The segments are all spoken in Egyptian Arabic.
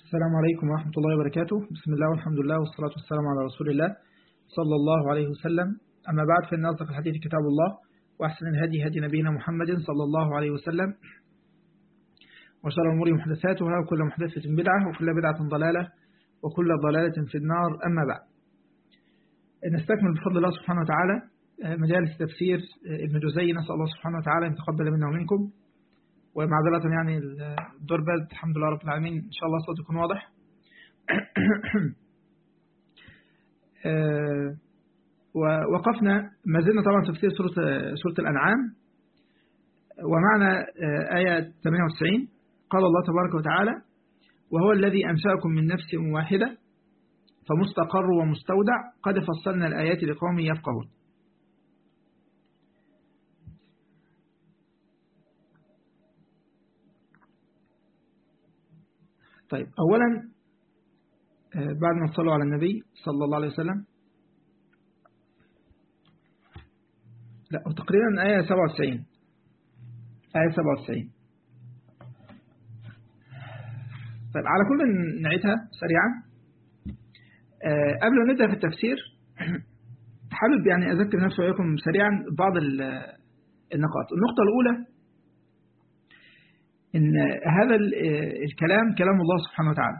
السلام عليكم ورحمة الله وبركاته بسم الله والحمد لله والصلاة والسلام على رسول الله صلى الله عليه وسلم أما بعد فإن أصدق الحديث كتاب الله وأحسن الهدي هدي نبينا محمد صلى الله عليه وسلم وشر الأمور محدثاتها وكل محدثة بدعة وكل بدعة ضلالة وكل ضلالة في النار أما بعد نستكمل بفضل الله سبحانه وتعالى مجالس تفسير ابن جزي نسأل الله سبحانه وتعالى أن يتقبل منا ومنكم ومعذرة يعني الدور برد الحمد لله رب العالمين إن شاء الله الصوت يكون واضح ووقفنا ما زلنا طبعا تفسير سورة, سورة الأنعام ومعنى آية 98 قال الله تبارك وتعالى وهو الذي أنشأكم من نفس واحدة فمستقر ومستودع قد فصلنا الآيات لقوم يفقهون طيب أولا بعد ما تصلوا على النبي صلى الله عليه وسلم لا تقريبا آية 97 آية 97 طيب على كل نعيدها سريعا قبل ما نبدأ في التفسير حابب يعني أذكر نفسي وإياكم سريعا بعض النقاط النقطة الأولى إن هذا الكلام كلام الله سبحانه وتعالى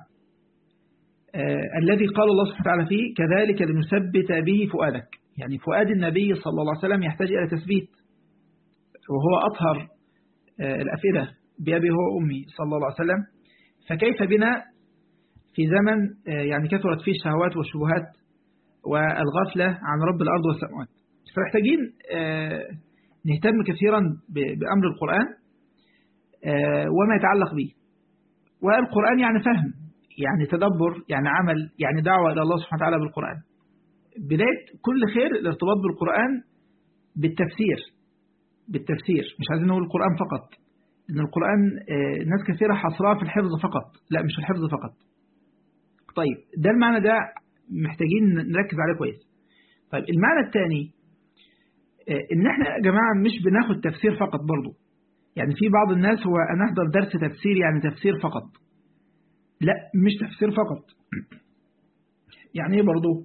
الذي قال الله سبحانه وتعالى فيه كذلك لنثبت به فؤادك يعني فؤاد النبي صلى الله عليه وسلم يحتاج إلى تثبيت وهو أطهر الأفئدة بأبي هو أمي صلى الله عليه وسلم فكيف بنا في زمن يعني كثرت فيه الشهوات والشبهات والغفلة عن رب الأرض والسماوات فمحتاجين نهتم كثيرا بأمر القرآن وما يتعلق به والقرآن يعني فهم يعني تدبر يعني عمل يعني دعوة إلى الله سبحانه وتعالى بالقرآن بداية كل خير الارتباط بالقرآن بالتفسير بالتفسير مش عايزين نقول القرآن فقط إن القرآن ناس كثيرة حصرها في الحفظ فقط لا مش الحفظ فقط طيب ده المعنى ده محتاجين نركز عليه كويس طيب المعنى الثاني إن احنا يا جماعة مش بناخد تفسير فقط برضو يعني في بعض الناس هو أنا أحضر درس تفسير يعني تفسير فقط لا مش تفسير فقط يعني ايه برضو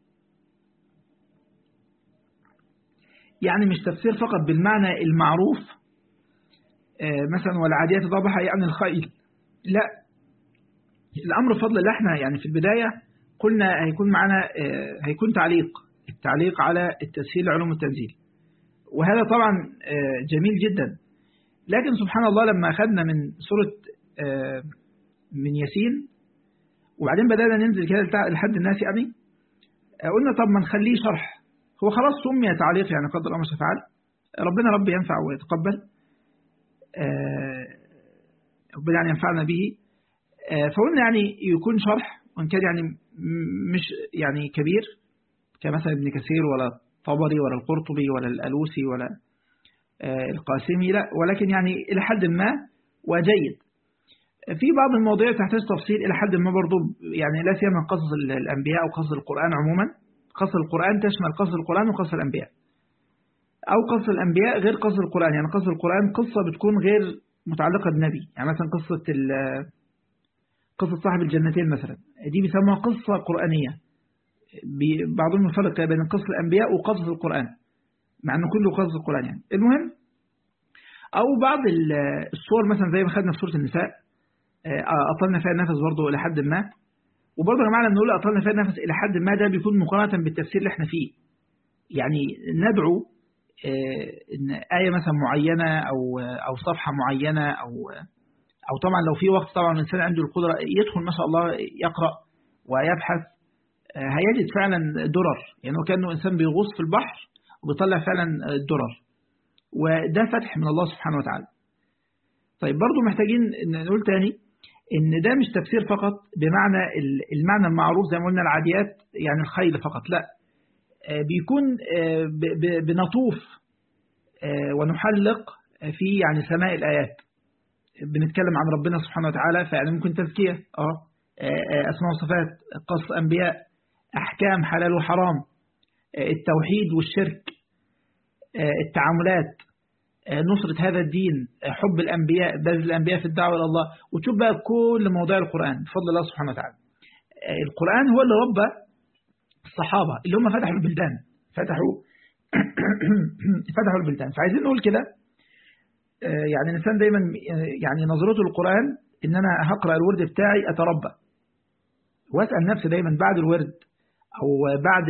يعني مش تفسير فقط بالمعنى المعروف مثلا والعاديات ضبحة يعني الخيل لا الأمر بفضل الله احنا يعني في البداية قلنا هيكون معنا هيكون تعليق التعليق على التسهيل علوم التنزيل وهذا طبعا جميل جدا لكن سبحان الله لما أخذنا من سورة من ياسين وبعدين بدأنا ننزل كده لحد الناس يعني قلنا طب ما نخليه شرح هو خلاص سمي تعليق يعني قدر الله ما شاء فعل ربنا رب ينفع ويتقبل ربنا يعني ينفعنا به فقلنا يعني يكون شرح وإن كان يعني مش يعني كبير كمثلا ابن كثير ولا الطبري ولا القرطبي ولا الألوسي ولا القاسمي لا ولكن يعني إلى حد ما وجيد في بعض المواضيع تحتاج تفصيل إلى حد ما برضو يعني لا سيما قصص الأنبياء أو قصص القرآن عموما قصص القرآن تشمل قصص القرآن وقصص الأنبياء أو قصص الأنبياء غير قصص القرآن يعني قصص القرآن قصة بتكون غير متعلقة بالنبي يعني مثلا قصة قصة صاحب الجنتين مثلا دي بيسموها قصة قرآنية بعضهم يفرق بين قصص الأنبياء وقصص القرآن مع أنه كله قصص القرآن يعني المهم أو بعض الصور مثلا زي ما خدنا في سورة النساء أطلنا فيها النفس برضه إلى حد ما وبرضه يا جماعه لما نقول أطلنا فيها النفس إلى حد ما ده بيكون مقارنة بالتفسير اللي احنا فيه يعني ندعو إن آية مثلا معينة أو أو صفحة معينة أو أو طبعا لو في وقت طبعا الإنسان عنده القدرة يدخل ما شاء الله يقرأ ويبحث هيجد فعلا درر يعني كأنه إنسان بيغوص في البحر وبيطلع فعلا درر وده فتح من الله سبحانه وتعالى طيب برضو محتاجين نقول تاني ان ده مش تفسير فقط بمعنى المعنى المعروف زي ما قلنا العاديات يعني الخيل فقط لا بيكون بنطوف ونحلق في يعني سماء الآيات بنتكلم عن ربنا سبحانه وتعالى فيعني ممكن تزكية اه أسماء وصفات قص أنبياء أحكام حلال وحرام التوحيد والشرك التعاملات نصرة هذا الدين حب الأنبياء بذل الأنبياء في الدعوة إلى الله وتشوف بقى كل مواضيع القرآن بفضل الله سبحانه وتعالى القرآن هو اللي ربى الصحابة اللي هم فتحوا البلدان فتحوا فتحوا البلدان فعايزين نقول كده يعني الإنسان دايما يعني نظرته للقرآن إن أنا هقرأ الورد بتاعي أتربى وأسأل نفسي دايما بعد الورد أو بعد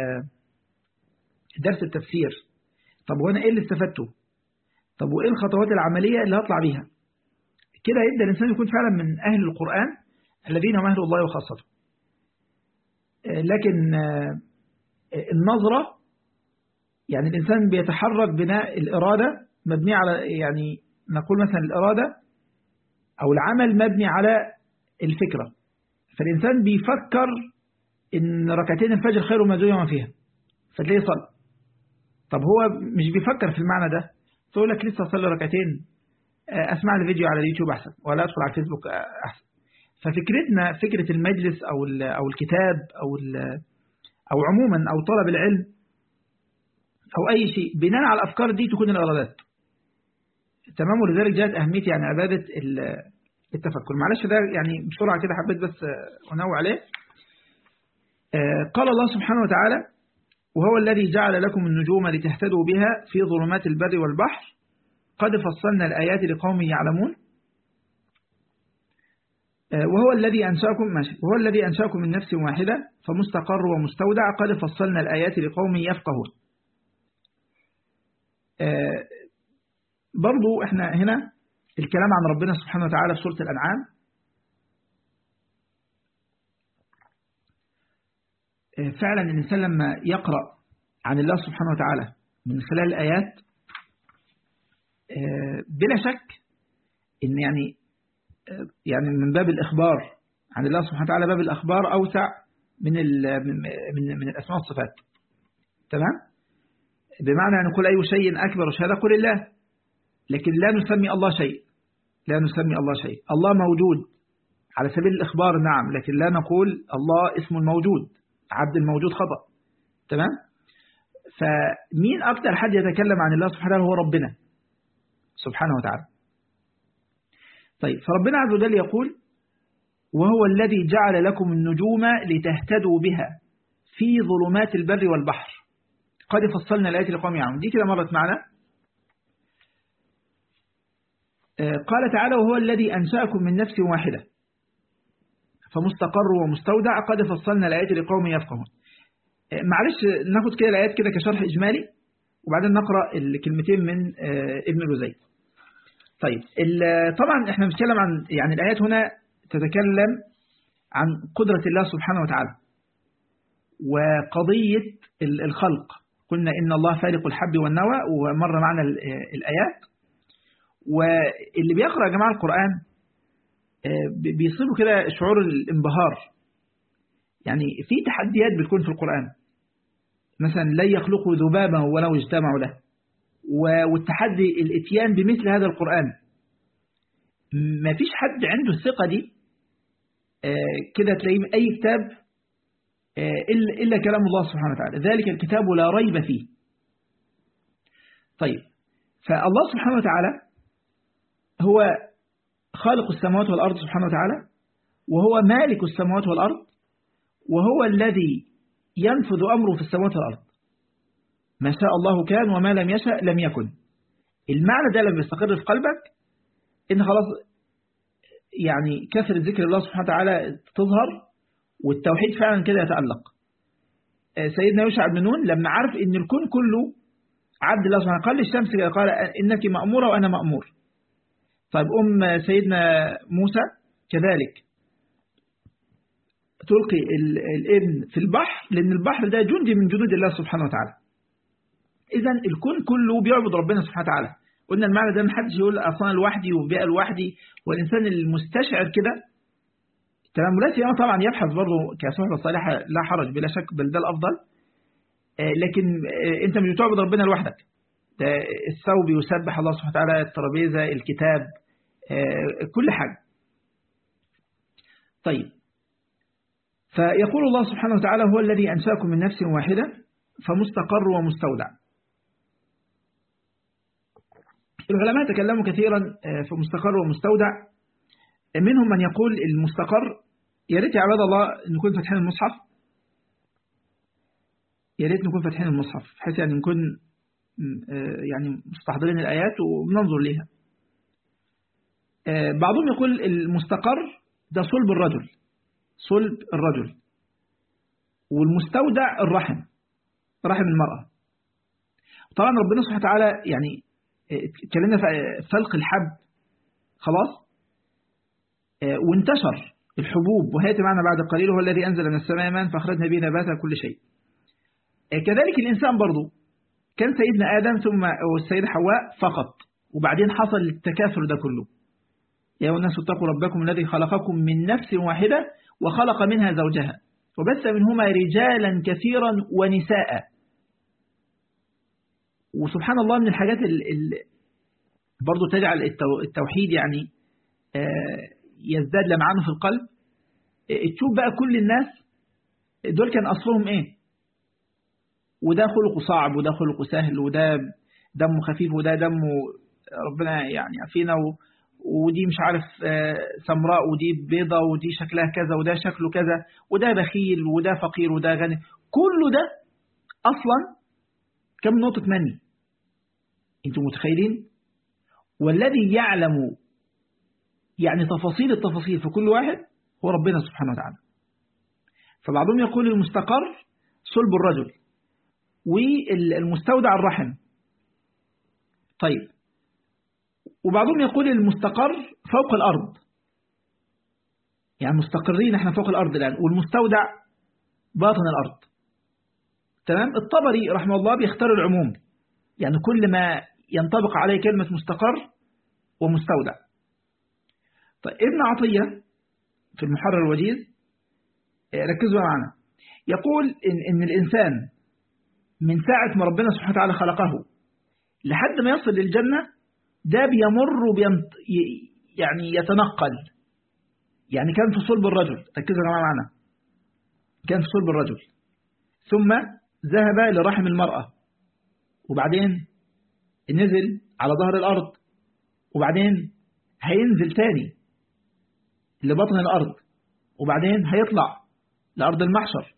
درس التفسير طب وأنا إيه اللي استفدته طب وإيه الخطوات العملية اللي هطلع بيها كده يبدأ الإنسان يكون فعلا من أهل القرآن الذين هم أهل الله وخاصته لكن النظرة يعني الإنسان بيتحرك بناء الإرادة مبنية على يعني نقول مثلا الإرادة أو العمل مبني على الفكرة فالإنسان بيفكر إن ركعتين الفجر خير ما دنيا فيها فتلاقيه صلى طب هو مش بيفكر في المعنى ده تقول لك لسه أصلي ركعتين أسمع لي فيديو على اليوتيوب أحسن ولا أدخل على الفيسبوك أحسن ففكرتنا فكرة المجلس أو أو الكتاب أو أو عموما أو طلب العلم أو أي شيء بناء على الأفكار دي تكون الإرادات تمام ولذلك جاءت أهمية يعني عبادة التفكر معلش ده يعني بسرعة كده حبيت بس أنوع عليه قال الله سبحانه وتعالى وهو الذي جعل لكم النجوم لتهتدوا بها في ظلمات البر والبحر قد فصلنا الآيات لقوم يعلمون وهو الذي أنشأكم ماشي وهو الذي أنشأكم من نفس واحدة فمستقر ومستودع قد فصلنا الآيات لقوم يفقهون برضو احنا هنا الكلام عن ربنا سبحانه وتعالى في سورة الأنعام فعلا الإنسان لما يقرأ عن الله سبحانه وتعالى من خلال الآيات بلا شك إن يعني يعني من باب الإخبار عن الله سبحانه وتعالى باب الأخبار أوسع من من من الأسماء والصفات تمام بمعنى أن نقول أي شيء أكبر شهادة قل الله لكن لا نسمي الله شيء لا نسمي الله شيء الله موجود على سبيل الإخبار نعم لكن لا نقول الله اسم الموجود عبد الموجود خطأ تمام فمين أكثر حد يتكلم عن الله سبحانه وتعالى هو ربنا سبحانه وتعالى طيب فربنا عز وجل يقول وهو الذي جعل لكم النجوم لتهتدوا بها في ظلمات البر والبحر قد فصلنا الآيات لقوم يعلمون دي كده مرت معنا قال تعالى وهو الذي أنشأكم من نفس واحدة فمستقر ومستودع قد فصلنا الآيات لقوم يفقهون معلش ناخد كده الآيات كده كشرح إجمالي وبعدين نقرأ الكلمتين من ابن الوزي طيب طبعا احنا بنتكلم عن يعني الآيات هنا تتكلم عن قدرة الله سبحانه وتعالى وقضية الخلق قلنا إن الله فالق الحب والنوى ومر معنا الآيات واللي بيقرأ يا جماعة القرآن بيصيبوا كده شعور الانبهار يعني في تحديات بتكون في القرآن مثلا لن يخلقوا ذبابا ولو اجتمعوا له والتحدي الاتيان بمثل هذا القرآن ما فيش حد عنده الثقة دي كده تلاقيه أي كتاب إلا كلام الله سبحانه وتعالى ذلك الكتاب لا ريب فيه طيب فالله سبحانه وتعالى هو خالق السماوات والأرض سبحانه وتعالى وهو مالك السماوات والأرض وهو الذي ينفذ أمره في السماوات والأرض ما شاء الله كان وما لم يشاء لم يكن المعنى ده لما يستقر في قلبك إن خلاص يعني كثرة ذكر الله سبحانه وتعالى تظهر والتوحيد فعلا كده يتألق سيدنا يوشع بن نون لما عرف إن الكون كله عبد الله سبحانه قال للشمس كده قال إنك مأمورة وأنا مأمور طيب أم سيدنا موسى كذلك تلقي الابن في البحر لأن البحر ده جندي من جنود الله سبحانه وتعالى إذا الكون كله بيعبد ربنا سبحانه وتعالى قلنا المعنى ده محدش يقول أصلا لوحدي وبيئة لوحدي والإنسان المستشعر كده تمام ولا سيما طبعا يبحث برضه كصحبة الصالحة لا حرج بلا شك بل ده الأفضل لكن أنت مش بتعبد ربنا لوحدك ده الثوب يسبح الله سبحانه وتعالى الترابيزة الكتاب كل حاجة طيب فيقول الله سبحانه وتعالى هو الذي أنشاكم من نفس واحدة فمستقر ومستودع العلماء تكلموا كثيرا في مستقر ومستودع منهم من يقول المستقر يا ريت يا عباد الله نكون فاتحين المصحف يا ريت نكون فاتحين المصحف بحيث يعني نكون يعني مستحضرين الآيات وبننظر ليها بعضهم يقول المستقر ده صلب الرجل صلب الرجل والمستودع الرحم رحم المرأة طبعا ربنا سبحانه وتعالى يعني اتكلمنا في فلق الحب خلاص وانتشر الحبوب وهيأتي معنا بعد قليل هو الذي أنزل من السماء ماء فأخرجنا به نباتا كل شيء كذلك الإنسان برضو كان سيدنا آدم ثم والسيدة حواء فقط وبعدين حصل التكاثر ده كله يا الناس اتقوا ربكم الذي خلقكم من نفس واحدة وخلق منها زوجها وبث منهما رجالا كثيرا ونساء وسبحان الله من الحاجات اللي برضو تجعل التوحيد يعني يزداد لمعانه في القلب تشوف بقى كل الناس دول كان أصلهم إيه وده خلقه صعب وده خلقه سهل وده دمه خفيف وده دمه ربنا يعني عفينا ودي مش عارف سمراء ودي بيضة ودي شكلها كذا وده شكله كذا وده بخيل وده فقير وده غني كله ده أصلا كم نقطة مني انتم متخيلين والذي يعلم يعني تفاصيل التفاصيل في كل واحد هو ربنا سبحانه وتعالى فبعضهم يقول المستقر صلب الرجل والمستودع الرحم طيب وبعضهم يقول المستقر فوق الأرض يعني مستقرين احنا فوق الأرض الآن والمستودع باطن الأرض تمام الطبري رحمه الله بيختار العموم يعني كل ما ينطبق عليه كلمة مستقر ومستودع طيب ابن عطية في المحرر الوجيز ركزوا معنا يقول إن, إن الإنسان من ساعة ما ربنا سبحانه وتعالى خلقه لحد ما يصل للجنة ده بيمر وبينط يعني يتنقل يعني كان في صلب الرجل ركزوا يا معنا كان في صلب الرجل ثم ذهب لرحم المرأة وبعدين نزل على ظهر الأرض وبعدين هينزل تاني لبطن الأرض وبعدين هيطلع لأرض المحشر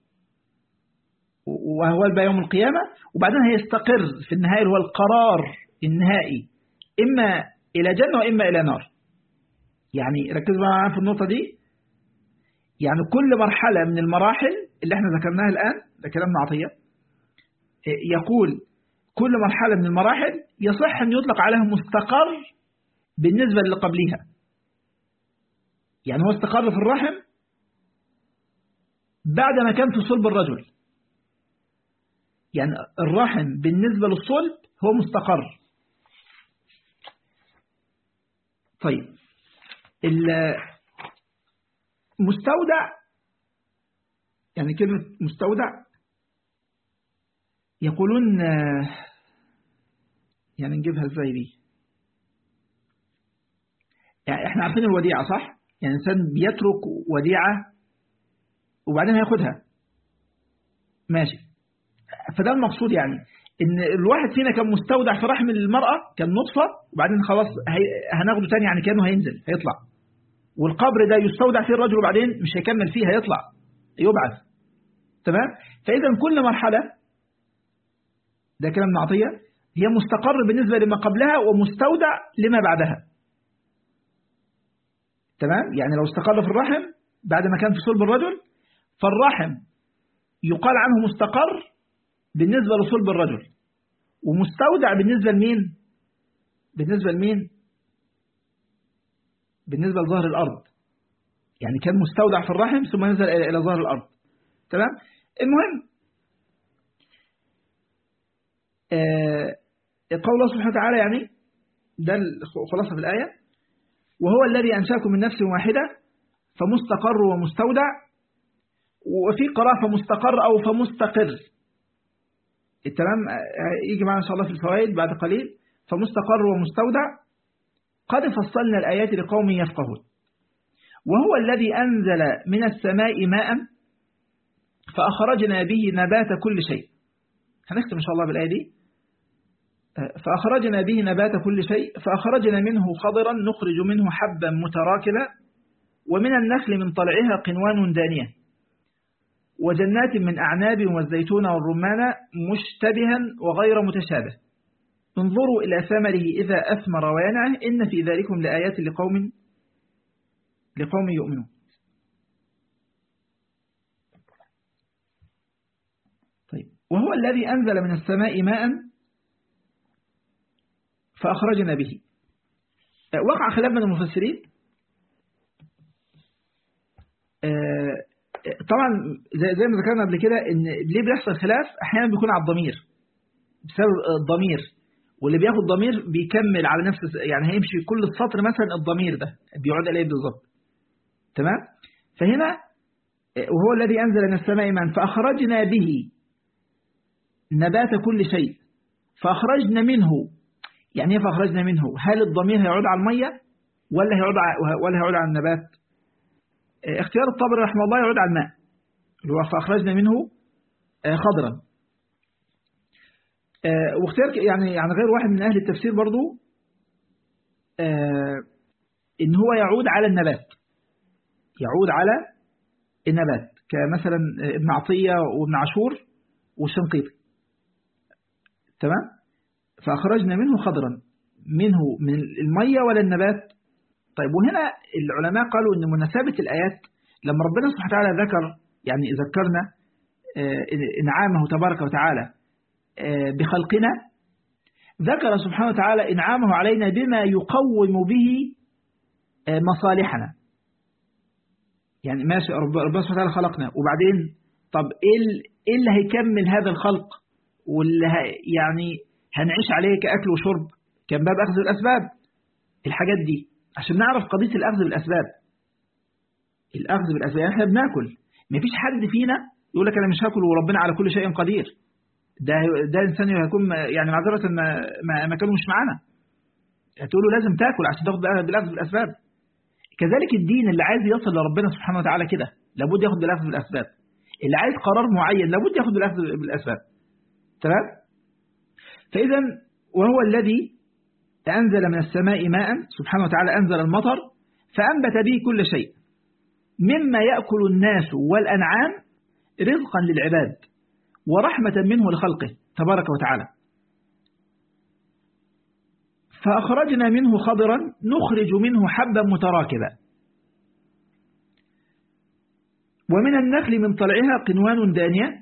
وهو بقى يوم القيامة وبعدين هيستقر في النهاية هو القرار النهائي إما إلى جنة وإما إلى نار يعني ركزوا معنا في النقطة دي يعني كل مرحلة من المراحل اللي احنا ذكرناها الآن ده كلام عطية يقول كل مرحلة من المراحل يصح أن يطلق عليها مستقر بالنسبة اللي قبلها يعني هو استقر في الرحم بعد ما كان في صلب الرجل يعني الرحم بالنسبة للصلب هو مستقر طيب المستودع يعني كلمة مستودع يقولون يعني نجيبها ازاي دي يعني احنا عارفين الوديعة صح يعني الإنسان بيترك وديعة وبعدين هياخدها ماشي فده المقصود يعني ان الواحد فينا كان مستودع في رحم المرأة كان نطفة وبعدين خلاص هناخده تاني يعني كأنه هينزل هيطلع والقبر ده يستودع فيه الرجل وبعدين مش هيكمل فيه هيطلع يبعث تمام فإذا كل مرحلة ده كلام عطية هي مستقر بالنسبة لما قبلها ومستودع لما بعدها تمام يعني لو استقر في الرحم بعد ما كان في صلب الرجل فالرحم يقال عنه مستقر بالنسبة لصلب الرجل ومستودع بالنسبة لمين بالنسبة لمين بالنسبة لظهر الأرض يعني كان مستودع في الرحم ثم نزل إلى ظهر الأرض تمام المهم آه قول الله سبحانه وتعالى يعني ده خلاصة في الآية وهو الذي أنشاكم من نفس واحدة فمستقر ومستودع وفي قراءة فمستقر أو فمستقر التمام يجي معنا إن شاء الله في الفوائد بعد قليل فمستقر ومستودع قد فصلنا الآيات لقوم يفقهون وهو الذي أنزل من السماء ماء فأخرجنا به نبات كل شيء هنختم إن شاء الله بالآية دي فأخرجنا به نبات كل شيء فأخرجنا منه خضرا نخرج منه حبا متراكبا ومن النخل من طلعها قنوان دانية وجنات من أعناب والزيتون والرمان مشتبها وغير متشابه انظروا إلى ثمره إذا أثمر وينعه إن في ذلكم لآيات لقوم لقوم يؤمنون طيب وهو الذي أنزل من السماء ماء فأخرجنا به وقع خلاف من المفسرين آه، طبعا زي ما ذكرنا قبل كده ان ليه بيحصل خلاف احيانا بيكون على الضمير بسبب الضمير واللي بياخد ضمير بيكمل على نفس يعني هيمشي كل السطر مثلا الضمير ده بيعود عليه بالظبط تمام فهنا وهو الذي أنزل من السماء ماء فأخرجنا به نبات كل شيء فأخرجنا منه يعني ايه فأخرجنا منه هل الضمير هيعود على المية ولا هيعود على ولا هيعود على النبات اختيار الطبري رحمه الله يعود على الماء اللي هو فأخرجنا منه خضرا واختيار يعني يعني غير واحد من أهل التفسير برضو إن هو يعود على النبات يعود على النبات كمثلا ابن عطية وابن عاشور والشنقيطي تمام فأخرجنا منه خضرا منه من المية ولا النبات طيب وهنا العلماء قالوا أن مناسبة الآيات لما ربنا سبحانه وتعالى ذكر يعني ذكرنا إنعامه تبارك وتعالى بخلقنا ذكر سبحانه وتعالى إنعامه علينا بما يقوم به مصالحنا يعني ماشي ربنا سبحانه وتعالى خلقنا وبعدين طب ايه اللي هيكمل هذا الخلق واللي يعني هنعيش عليه كأكل وشرب كان باب أخذ الأسباب الحاجات دي عشان نعرف قضية الأخذ بالأسباب الأخذ بالأسباب يعني احنا بناكل مفيش حد فينا يقول لك أنا مش هاكل وربنا على كل شيء قدير ده ده إنسان هيكون يعني معذرة ما ما, ما كانوا مش معانا هتقول له لازم تاكل عشان تاخد بالأخذ بالأسباب كذلك الدين اللي عايز يصل لربنا سبحانه وتعالى كده لابد ياخد بالأخذ بالأسباب اللي عايز قرار معين لابد ياخد بالأخذ بالأسباب تمام فإذا وهو الذي أنزل من السماء ماء سبحانه وتعالى أنزل المطر فأنبت به كل شيء مما يأكل الناس والأنعام رزقا للعباد ورحمة منه لخلقه تبارك وتعالى فأخرجنا منه خضرا نخرج منه حبا متراكبا ومن النخل من طلعها قنوان دانية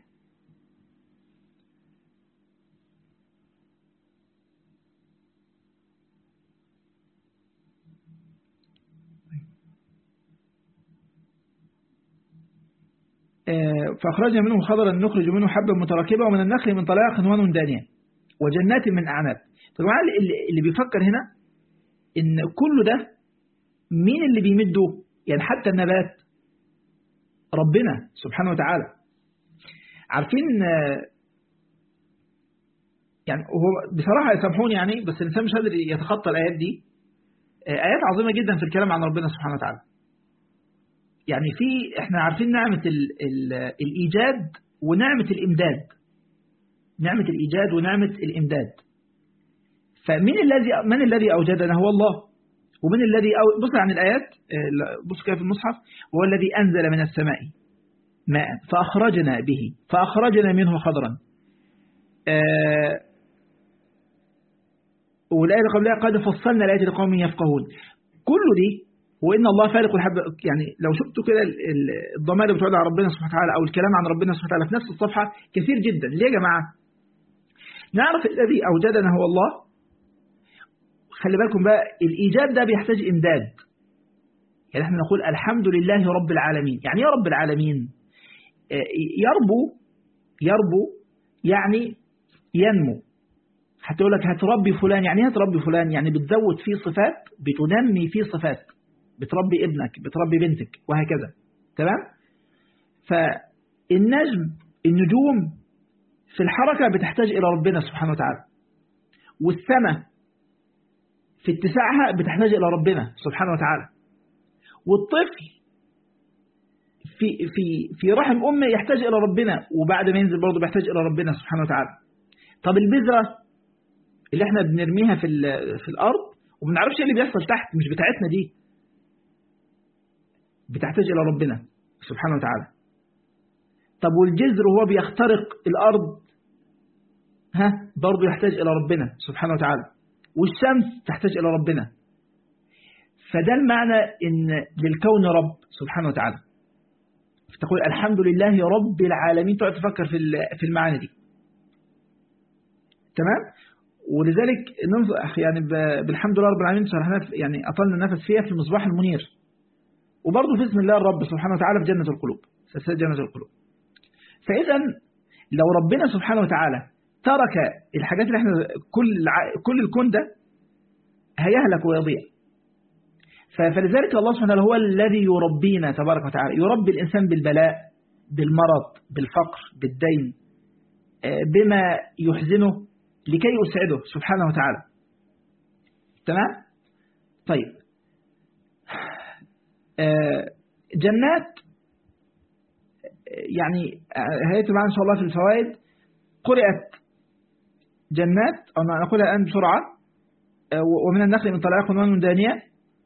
فأخرجنا منه خضرا نخرج منه حبا متراكبا ومن النخل من طلعها قنوان دانية وجنات من أعناب طبعا اللي بيفكر هنا إن كل ده مين اللي بيمده يعني حتى النبات ربنا سبحانه وتعالى عارفين يعني هو بصراحة يسامحوني يعني بس الإنسان مش قادر يتخطى الآيات دي آيات عظيمة جدا في الكلام عن ربنا سبحانه وتعالى يعني في احنا عارفين نعمة ال ال الإيجاد ونعمة الإمداد نعمة الإيجاد ونعمة الإمداد فمن الذي من الذي أوجدنا هو الله ومن الذي أو بص عن الآيات بص كده في المصحف هو الذي أنزل من السماء ماء فأخرجنا به فأخرجنا منه خضرا آه والآية اللي قبلها قد فصلنا الآيات لقوم يفقهون كل دي وإن الله فارق الحب يعني لو شفتوا كده الضمائر اللي بتقعد على ربنا سبحانه وتعالى أو الكلام عن ربنا سبحانه وتعالى في نفس الصفحة كثير جدا ليه يا جماعة نعرف الذي أوجدنا هو الله خلي بالكم بقى الإيجاد ده بيحتاج إمداد يعني احنا نقول الحمد لله رب العالمين يعني يا رب العالمين يربو يربو يعني ينمو هتقول لك هتربي فلان يعني ايه هتربي فلان يعني بتزود فيه صفات بتنمي فيه صفات بتربي ابنك بتربي بنتك وهكذا تمام فالنجم النجوم في الحركة بتحتاج إلى ربنا سبحانه وتعالى والسماء في اتساعها بتحتاج إلى ربنا سبحانه وتعالى والطفل في في في رحم أمه يحتاج إلى ربنا وبعد ما ينزل برضه بيحتاج إلى ربنا سبحانه وتعالى طب البذرة اللي احنا بنرميها في في الارض وما بنعرفش ايه اللي بيحصل تحت مش بتاعتنا دي بتحتاج الى ربنا سبحانه وتعالى طب والجذر وهو بيخترق الارض ها برضه يحتاج الى ربنا سبحانه وتعالى والشمس تحتاج الى ربنا فده المعنى ان للكون رب سبحانه وتعالى فتقول الحمد لله رب العالمين تقعد تفكر في في المعاني دي تمام ولذلك ننصح يعني بالحمد لله رب العالمين شرحنا يعني أطلنا النفس فيها في المصباح المنير وبرضه في اسم الله الرب سبحانه وتعالى في جنة القلوب سلسلة جنة القلوب فإذا لو ربنا سبحانه وتعالى ترك الحاجات اللي احنا كل كل الكون ده هيهلك ويضيع فلذلك الله سبحانه وتعالى هو الذي يربينا تبارك وتعالى يربي الإنسان بالبلاء بالمرض بالفقر بالدين بما يحزنه لكي يسعده سبحانه وتعالى تمام طيب جنات يعني هيأتي معنا إن شاء الله في الفوائد قرأت جنات أو نقولها الآن بسرعة ومن النخل من طلع قنوان دانية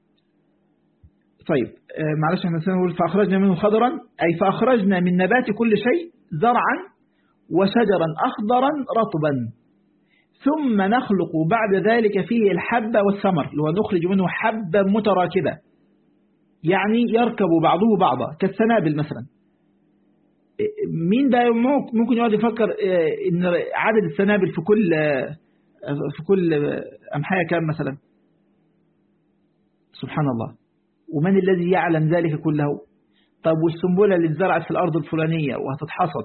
طيب معلش احنا نقول فأخرجنا منه خضرا أي فأخرجنا من نبات كل شيء زرعا وشجرا أخضرا رطبا ثم نخلق بعد ذلك فيه الحب والثمر اللي هو نخرج منه حبة متراكبة يعني يركب بعضه بعضا كالسنابل مثلا مين بقى ممكن يقعد يفكر ان عدد السنابل في كل في كل أمحية كام مثلا سبحان الله ومن الذي يعلم ذلك كله طب والسنبلة اللي اتزرعت في الأرض الفلانية وهتتحصد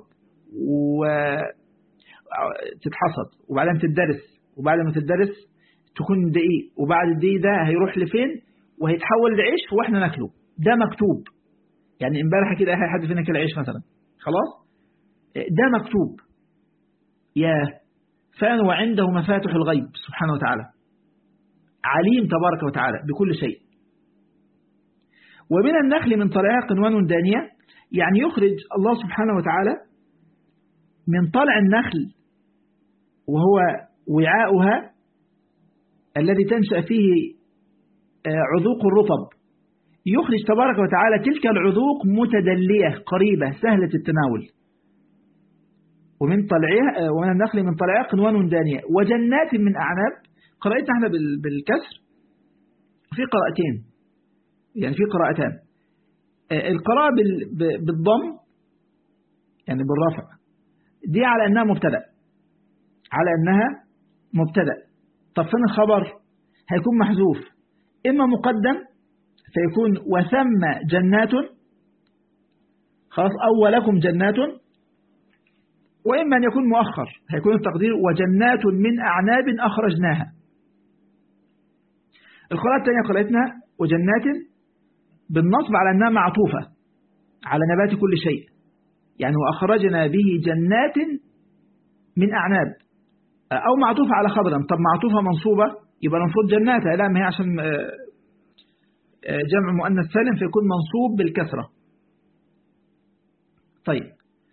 وتتحصد وبعدين تدرس وبعد ما تدرس تكون دقيق وبعد الدقيق ده هيروح لفين وهيتحول لعيش واحنا ناكله ده مكتوب يعني امبارح كده اي حد فينا كل عيش مثلا خلاص ده مكتوب يا فان وعنده مفاتح الغيب سبحانه وتعالى عليم تبارك وتعالى بكل شيء ومن النخل من طلعها قنوان دانية يعني يخرج الله سبحانه وتعالى من طلع النخل وهو وعاؤها الذي تنشأ فيه عذوق الرطب يخرج تبارك وتعالى تلك العذوق متدلية قريبة سهلة التناول ومن طلعها ومن النخل من طلعها قنوان دانية وجنات من أعناب قرأتنا احنا بالكسر في قراءتين يعني في قراءتان القراءة بالضم يعني بالرفع دي على أنها مبتدأ على أنها مبتدأ طب فين الخبر هيكون محذوف إما مقدم فيكون وثم جنات خلاص أو لكم جنات وإما أن يكون مؤخر هيكون التقدير وجنات من أعناب أخرجناها القراءة الثانية قراءتنا وجنات بالنصب على أنها معطوفة على نبات كل شيء يعني وأخرجنا به جنات من أعناب أو معطوفة على خضرا طب معطوفة منصوبة يبقى المفروض جنات لا ما هي عشان جمع مؤنث سالم فيكون منصوب بالكسرة طيب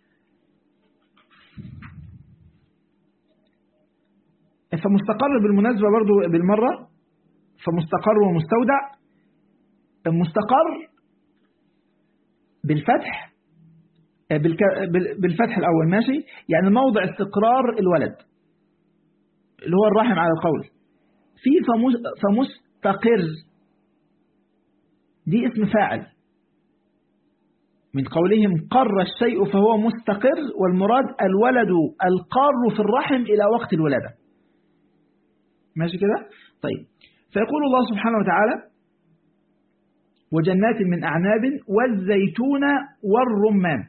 فمستقر بالمناسبة برضو بالمرة فمستقر ومستودع مستقر بالفتح بالفتح الأول ماشي يعني موضع استقرار الولد اللي هو الرحم على القول في فمستقر دي اسم فاعل من قولهم قر الشيء فهو مستقر والمراد الولد القار في الرحم إلى وقت الولادة ماشي كده طيب فيقول الله سبحانه وتعالى وجنات من أعناب والزيتون والرمان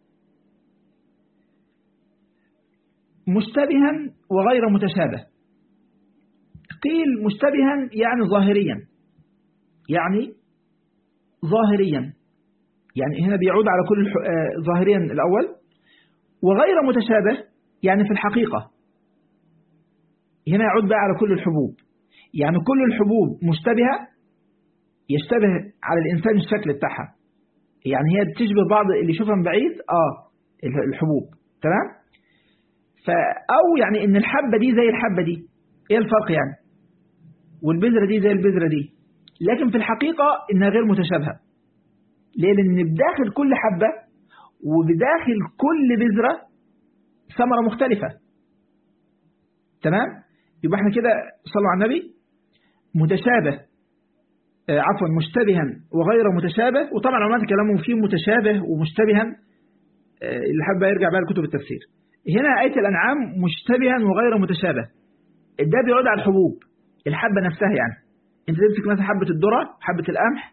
مشتبها وغير متشابه قيل مشتبها يعني ظاهريا يعني ظاهريا يعني هنا بيعود على كل ظاهريا الأول وغير متشابه يعني في الحقيقة هنا يعود بقى على كل الحبوب يعني كل الحبوب مشتبهة يشتبه على الإنسان الشكل بتاعها يعني هي بتشبه بعض اللي يشوفها من بعيد آه الحبوب تمام أو يعني إن الحبة دي زي الحبة دي ايه الفرق يعني والبذرة دي زي البذرة دي لكن في الحقيقة إنها غير متشابهة ليه لأن بداخل كل حبة وبداخل كل بذرة ثمرة مختلفة تمام يبقى احنا كده صلوا على النبي متشابه آه عفوا مشتبها وغير متشابه وطبعا العلماء تكلموا فيه متشابه ومشتبها آه اللي حابب يرجع بقى لكتب التفسير هنا آية الأنعام مشتبها وغير متشابه ده بيعود على الحبوب الحبة نفسها يعني انت تمسك مثلا حبة الذرة حبة القمح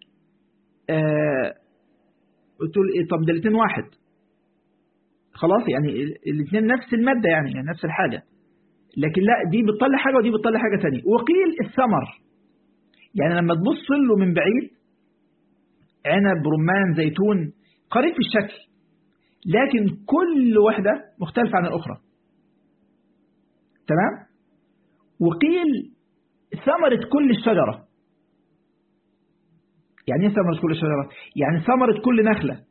آه تقول ايه طب ده الاثنين واحد خلاص يعني الاثنين نفس المادة يعني, يعني نفس الحاجة لكن لا دي بتطلع حاجة ودي بتطلع حاجة ثانيه وقيل الثمر يعني لما تبص له من بعيد عنب رمان زيتون قريب في الشكل لكن كل واحدة مختلفة عن الأخرى تمام وقيل ثمرة كل الشجرة يعني ايه ثمرة كل الشجرة يعني ثمرة كل نخلة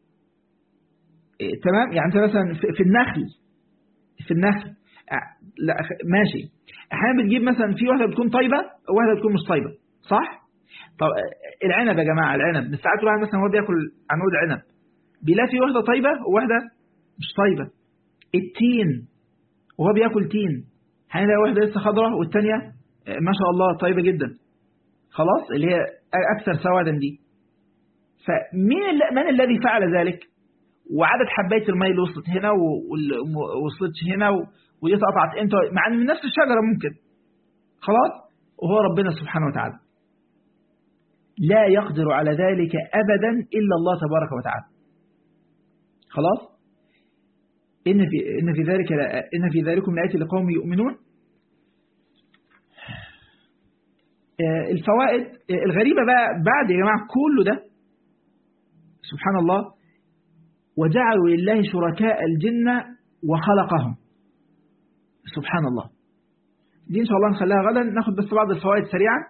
إيه تمام يعني انت مثلا في النخل في النخل لا ماشي احيانا بتجيب مثلا في واحدة بتكون طيبة وواحدة بتكون مش طيبة صح طب العنب يا جماعة العنب بس ساعات الواحد مثلا هو بياكل عنود عنب بيلاقي في واحدة طيبة وواحدة مش طيبة التين وهو بياكل تين هنلاقي واحدة لسه خضراء والتانية ما شاء الله طيبة جدا خلاص اللي هي أكثر سوادا دي فمين من الذي فعل ذلك وعدد حباية الماء اللي وصلت هنا ووصلتش هنا ودي اتقطعت امتى مع ان من نفس الشجرة ممكن خلاص وهو ربنا سبحانه وتعالى لا يقدر على ذلك أبدا إلا الله تبارك وتعالى خلاص إن في, إن في ذلك إن في ذلكم لآية لقوم يؤمنون الفوائد الغريبة بقى بعد يا جماعة كله ده سبحان الله وجعلوا لله شركاء الجن وخلقهم سبحان الله دي إن شاء الله نخليها غدا ناخد بس بعض الفوائد سريعا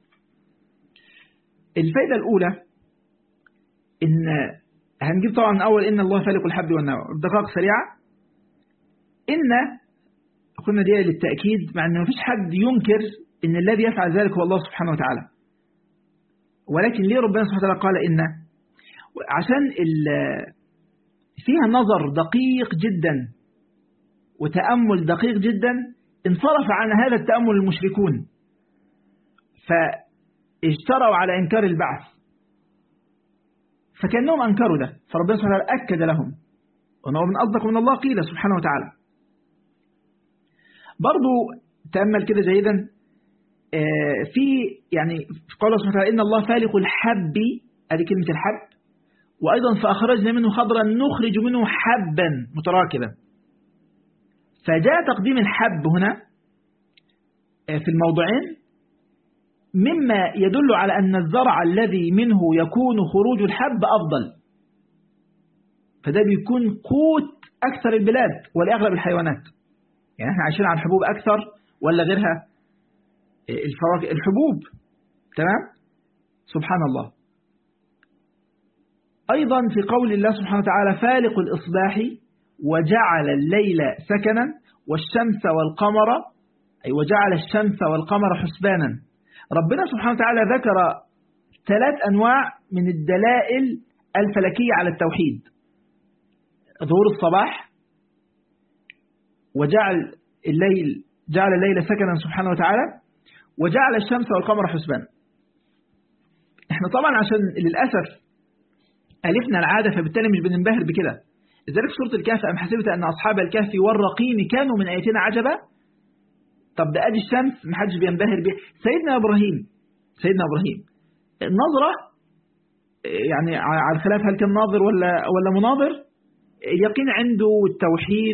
الفائدة الأولى إن هنجيب طبعا أول إن الله فالق الحب والنوى دقائق سريعة إن قلنا دي للتأكيد مع أن مفيش حد ينكر إن الذي يفعل ذلك هو الله سبحانه وتعالى ولكن ليه ربنا سبحانه وتعالى قال إن عشان فيها نظر دقيق جدا وتأمل دقيق جدا انصرف عن هذا التأمل المشركون فاجتروا على إنكار البعث فكأنهم أنكروا ده فربنا سبحانه وتعالى أكد لهم وأنه من أصدق من الله قيل سبحانه وتعالى برضو تأمل كده جيدا في يعني في قوله سبحانه وتعالى إن الله فالق الحب هذه كلمة الحب وأيضا فأخرجنا منه خضرا نخرج منه حبا متراكبا فجاء تقديم الحب هنا في الموضعين مما يدل على أن الزرع الذي منه يكون خروج الحب أفضل فده بيكون قوت أكثر البلاد ولأغلب الحيوانات يعني احنا عايشين على الحبوب أكثر ولا غيرها الفواكه الحبوب تمام سبحان الله أيضا في قول الله سبحانه وتعالى فالق الإصباح وجعل الليل سكنا والشمس والقمر أي وجعل الشمس والقمر حسبانا ربنا سبحانه وتعالى ذكر ثلاث أنواع من الدلائل الفلكية على التوحيد ظهور الصباح وجعل الليل جعل الليل سكنا سبحانه وتعالى وجعل الشمس والقمر حسبانا احنا طبعا عشان للأسف ألفنا العادة فبالتالي مش بننبهر بكده لذلك سورة الكهف أم حسبت أن أصحاب الكهف والرقيم كانوا من آياتنا عجبا طب ده أدي الشمس محدش بينبهر بيه سيدنا إبراهيم سيدنا إبراهيم النظرة يعني على الخلاف هل كان ناظر ولا ولا مناظر اليقين عنده والتوحيد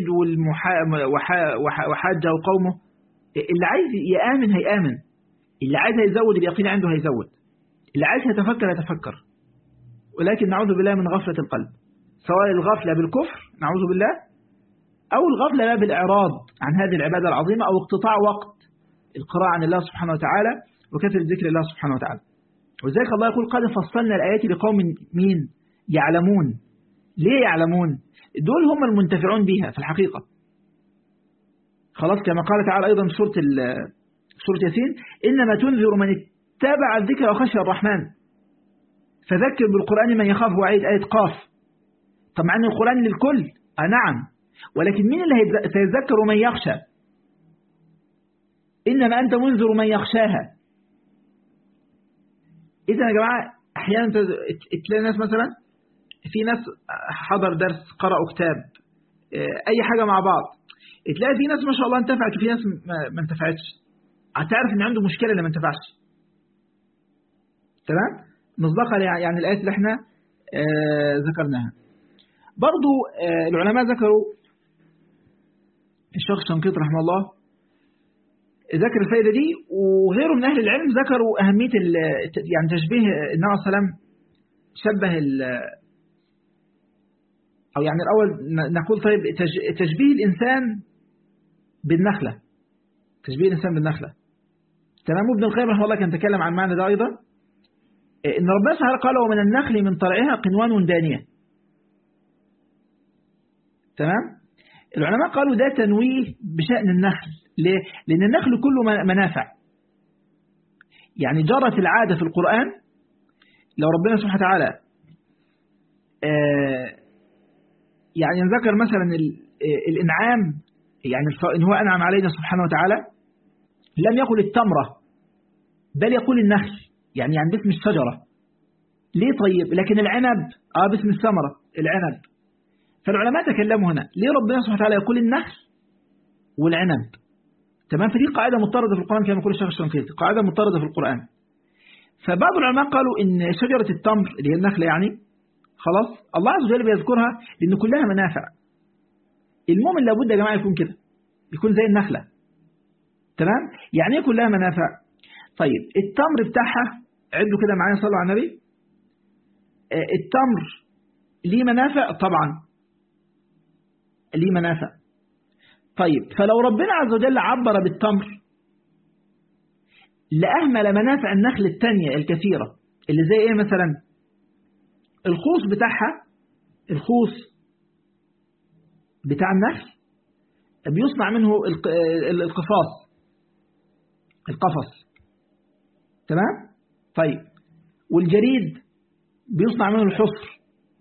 وحاجة وقومه اللي عايز يآمن هيآمن اللي عايز هيزود اليقين عنده هيزود اللي عايز يتفكر يتفكر ولكن نعوذ بالله من غفلة القلب سواء الغفلة بالكفر نعوذ بالله أو الغفلة لا بالإعراض عن هذه العبادة العظيمة أو اقتطاع وقت القراءة عن الله سبحانه وتعالى وكثرة ذكر الله سبحانه وتعالى وذلك الله يقول قد فصلنا الآيات لقوم مين يعلمون ليه يعلمون دول هم المنتفعون بها في الحقيقة خلاص كما قال تعالى أيضا سورة سورة ياسين إنما تنذر من اتبع الذكر وخشى الرحمن فذكر بالقرآن من يخاف وعيد آية قاف طب مع أن القرآن للكل آه نعم ولكن مين اللي سيذكر من يخشى إنما أنت منذر من يخشاها إذا يا جماعة أحيانا تلاقي ناس مثلا في ناس حضر درس قرأوا كتاب أي حاجة مع بعض تلاقي في ناس ما شاء الله انتفعت وفي ناس ما انتفعتش هتعرف ان عنده مشكلة اللي ما انتفعش تمام مصداقا يعني الآيات اللي احنا ذكرناها برضو العلماء ذكروا الشيخ شنقيط رحمه الله ذكر الفائدة دي وغيره من أهل العلم ذكروا أهمية يعني تشبيه النبي صلى الله عليه وسلم شبه أو يعني الأول نقول طيب تشبيه الإنسان بالنخلة تشبيه الإنسان بالنخلة تمام ابن القيم رحمه الله كان تكلم عن معنى ده أيضا إن ربنا سبحانه قال ومن النخل من طلعها قنوان دانية تمام العلماء قالوا ده تنويه بشأن النخل ليه؟ لأن النخل كله منافع يعني جرت العادة في القرآن لو ربنا سبحانه وتعالى آه يعني ذكر مثلا الإنعام يعني إن هو أنعم علينا سبحانه وتعالى لم يقل التمرة بل يقول النخل يعني يعني باسم الشجرة ليه طيب لكن العنب آه باسم الثمرة العنب فالعلماء تكلموا هنا ليه ربنا سبحانه وتعالى يقول النخل والعنب تمام فدي قاعدة مضطردة في القرآن كما يقول الشيخ الشنقيطي قاعدة مضطردة في القرآن فبعض العلماء قالوا إن شجرة التمر اللي هي النخلة يعني خلاص الله عز وجل بيذكرها لأن كلها منافع المؤمن لابد يا جماعة يكون كده يكون زي النخلة تمام يعني ايه كلها منافع طيب التمر بتاعها عدوا كده معايا صلوا على النبي التمر ليه منافع طبعا ليه منافع طيب فلو ربنا عز وجل عبر بالتمر لأهمل منافع النخل التانية الكثيرة اللي زي ايه مثلا الخوص بتاعها الخوص بتاع النخل بيصنع منه القفاص القفص تمام طيب والجريد بيصنع منه الحصر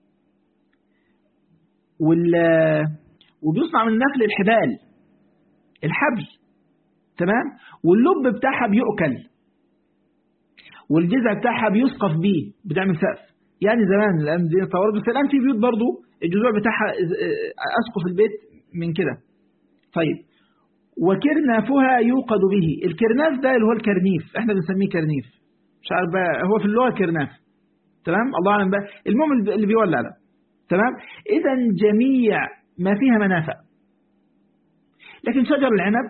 وال وبيصنع من النخل الحبال الحبل تمام واللب بتاعها بيؤكل والجذع بتاعها بيسقف بيه بتعمل سقف يعني زمان الان دي طورت بس الان في بيوت برضو الجذوع بتاعها اسقف البيت من كده طيب وكرنافها يوقد به الكرناف ده اللي هو الكرنيف احنا بنسميه كرنيف مش عارف بقى هو في اللغه كرناف تمام الله اعلم بقى المهم اللي بيولع ده تمام اذا جميع ما فيها منافع لكن شجر العنب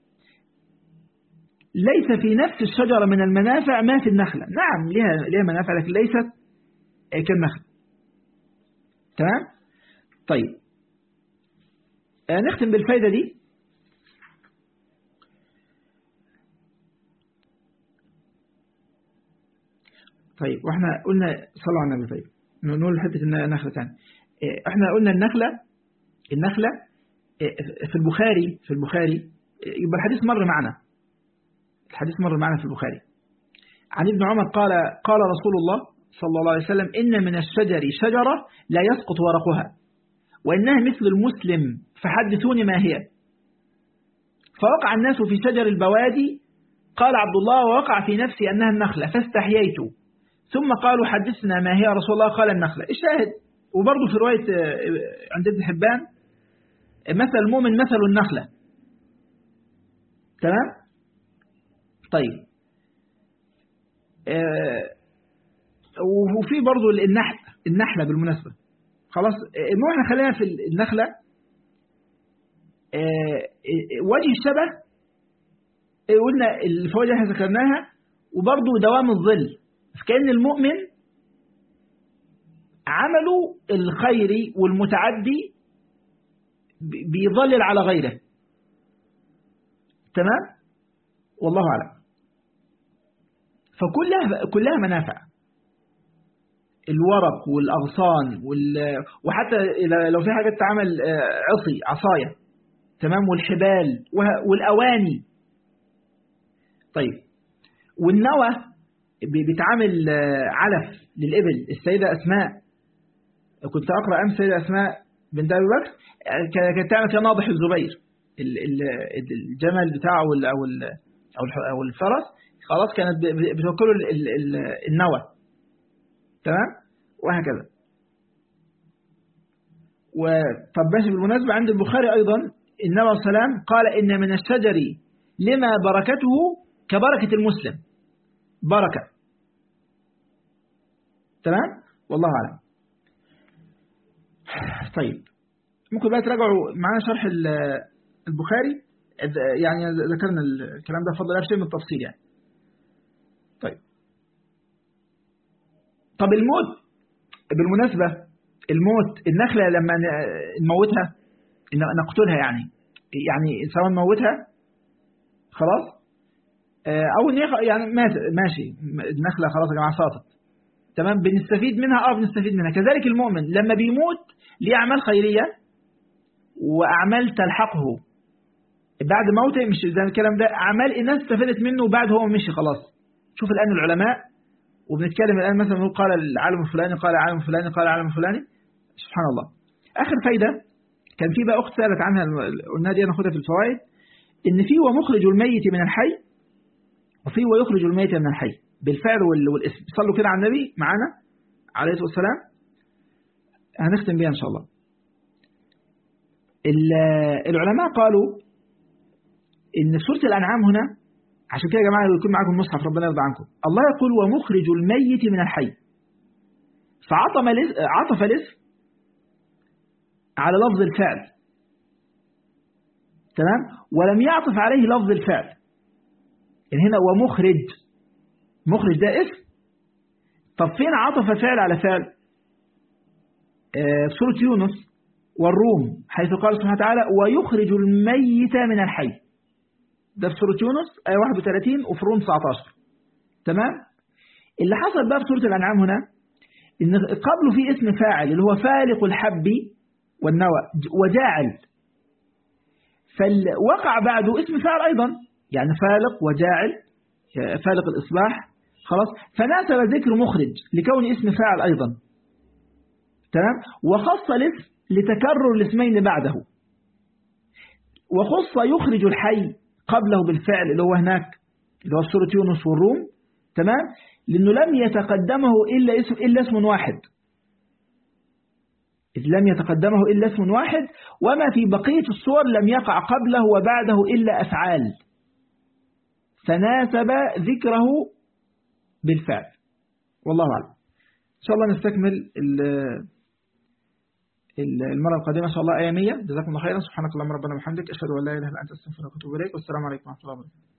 ليس في نفس الشجرة من المنافع ما في النخلة نعم لها, لها منافع لكن ليست كالنخل تمام طيب نختم بالفايدة دي طيب واحنا قلنا صلوا على النبي طيب نقول حتة النخلة ثاني احنا قلنا النخلة النخلة في البخاري في البخاري يبقى الحديث مر معنا الحديث مر معنا في البخاري عن ابن عمر قال قال رسول الله صلى الله عليه وسلم إن من الشجر شجرة لا يسقط ورقها وإنها مثل المسلم فحدثوني ما هي فوقع الناس في شجر البوادي قال عبد الله ووقع في نفسي أنها النخلة فاستحييت ثم قالوا حدثنا ما هي رسول الله قال النخلة الشاهد وبرضه في رواية عند ابن حبان مثل المؤمن مثل النخلة تمام طيب آه وفي برضه النحل النحلة بالمناسبة خلاص المهم احنا خلينا في النخلة آه وجه الشبه قلنا الفوائد اللي احنا ذكرناها وبرضه دوام الظل فكأن المؤمن عمله الخيري والمتعدي بيظلل على غيره تمام والله أعلم فكلها كلها منافع الورق والأغصان وال... وحتى إذا لو في حاجة تعمل عصي عصاية تمام والحبال والأواني طيب والنوى بيتعامل علف للإبل السيدة أسماء كنت أقرأ أمس السيدة أسماء بنت أبي بكر كانت تعمل كناضح الزبير الجمل بتاعه أو أو الفرس خلاص كانت بتوكله النوى تمام وهكذا وطب ماشي بالمناسبة عند البخاري أيضا النبي صلى الله عليه وسلم قال إن من الشجر لما بركته كبركة المسلم بركة تمام والله أعلم طيب ممكن بقى تراجعوا معانا شرح البخاري يعني ذكرنا الكلام ده بفضل الله شيء من التفصيل يعني طيب طب الموت بالمناسبة الموت النخلة لما نموتها نقتلها يعني يعني سواء نموتها خلاص او يعني ماشي النخلة خلاص يا جماعة ساطت تمام بنستفيد منها اه بنستفيد منها كذلك المؤمن لما بيموت ليه اعمال خيرية واعمال تلحقه بعد موته مش زي الكلام ده اعمال الناس استفادت منه بعد هو مشي خلاص شوف الان العلماء وبنتكلم الان مثلا نقول قال العالم الفلاني قال العالم الفلاني قال العالم الفلاني سبحان الله اخر فايدة كان في بقى اخت سالت عنها قلنا دي ناخدها في الفوائد ان في ومخرج الميت من الحي وفي ويخرج الميت من الحي بالفعل والاسم صلوا كده على النبي معانا عليه الصلاه والسلام هنختم بيها ان شاء الله العلماء قالوا ان في سوره الانعام هنا عشان كده يا جماعه يكون معاكم المصحف ربنا يرضى عنكم الله يقول ومخرج الميت من الحي فعطف عطف الاسم على لفظ الفعل تمام ولم يعطف عليه لفظ الفعل يعني هنا ومخرج مخرج ده اسم طب فين عطف فعل على فعل آه سورة يونس والروم حيث قال سبحانه وتعالى ويخرج الميت من الحي ده في سورة يونس آية 31 وفي الروم 19 تمام اللي حصل بقى في سورة الأنعام هنا إن قبله في اسم فاعل اللي هو فالق الحب والنوى وجاعل فوقع بعده اسم فاعل أيضا يعني فالق وجاعل فالق الإصلاح خلاص فناسب ذكر مخرج لكون اسم فاعل أيضا تمام وخص الاسم لتكرر الاسمين بعده وخص يخرج الحي قبله بالفعل اللي هو هناك اللي هو في سورة يونس والروم تمام لأنه لم يتقدمه إلا اسم, إلا اسم واحد إذ لم يتقدمه إلا اسم واحد وما في بقية الصور لم يقع قبله وبعده إلا أفعال فناسب ذكره بالفعل والله أعلم إن شاء الله نستكمل المرة القادمة إن شاء الله آية 100 جزاكم الله خيرا سبحانك اللهم ربنا وبحمدك أشهد أن لا إله إلا أنت أستغفرك وأتوب إليك والسلام عليكم ورحمة الله وبركاته